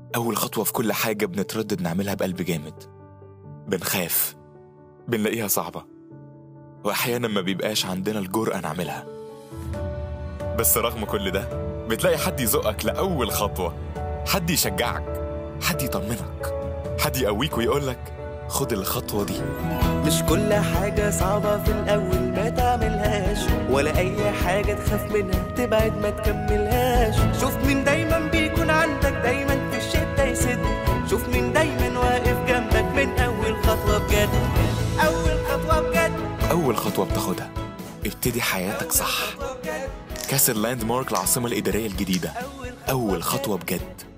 أول خطوة في كل حاجة بنتردد نعملها بقلب جامد بنخاف بنلاقيها صعبة وأحيانا ما بيبقاش عندنا الجرأة نعملها بس رغم كل ده بتلاقي حد يزقك لأول خطوة حد يشجعك حد يطمنك حد يقويك ويقولك خد الخطوة دي مش كل حاجة صعبة في الأول ما تعملهاش ولا أي حاجة تخاف منها تبعد ما تكملهاش شوف مين دايما بيكون عندك دايما في الشدة يسد شوف مين دايما واقف جنبك من أول خطوة بجد أول خطوة بجد أول خطوة بتاخدها ابتدي حياتك صح كاسر لاند مارك العاصمة الإدارية الجديدة أول خطوة بجد